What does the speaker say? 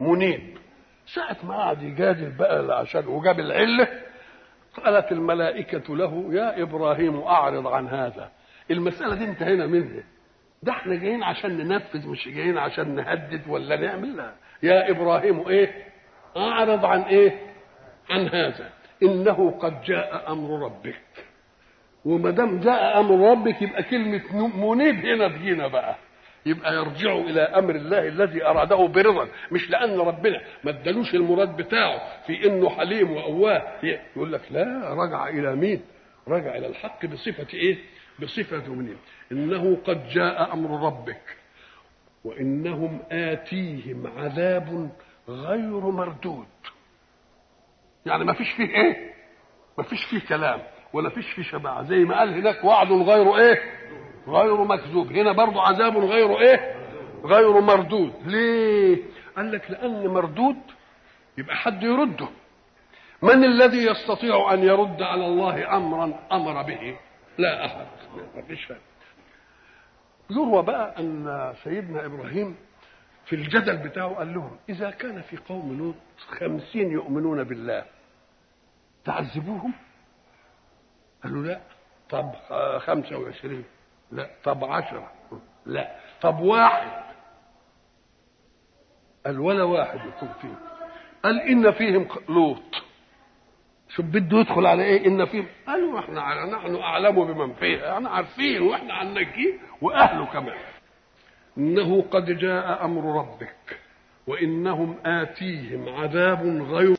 منيب ساعة ما قعد يجادل بقى عشان وجاب العلة قالت الملائكة له يا إبراهيم أعرض عن هذا المسألة دي انتهينا منها ده احنا جايين عشان ننفذ مش جايين عشان نهدد ولا نعمل لا يا إبراهيم إيه أعرض عن إيه عن هذا إنه قد جاء أمر ربك وما دام جاء أمر ربك يبقى كلمة منيب هنا تجينا بقى يبقى يرجع الى امر الله الذي اراده برضا مش لان ربنا ما ادالوش المراد بتاعه في انه حليم واواه يقول لك لا رجع الى مين رجع الى الحق بصفه ايه بصفه منيب انه قد جاء امر ربك وانهم اتيهم عذاب غير مردود يعني ما فيش فيه ايه ما فيش فيه كلام ولا فيش فيه شبع زي ما قال هناك وعد غير ايه غير مكذوب هنا برضو عذاب غير ايه غير مردود ليه قال لك لان مردود يبقى حد يرده من الذي يستطيع ان يرد على الله امرا امر به لا احد مفيش فهم يروى بقى ان سيدنا ابراهيم في الجدل بتاعه قال لهم اذا كان في قوم لوط خمسين يؤمنون بالله تعذبوهم قالوا لا طب خمسة وعشرين لا طب عشرة لا طب واحد قال ولا واحد يكون فيه قال إن فيهم لوط شوف بده يدخل على ايه ان فيهم قالوا احنا نحن اعلم بمن فيها احنا عارفين واحنا عنكيه واهله كمان انه قد جاء امر ربك وانهم اتيهم عذاب غير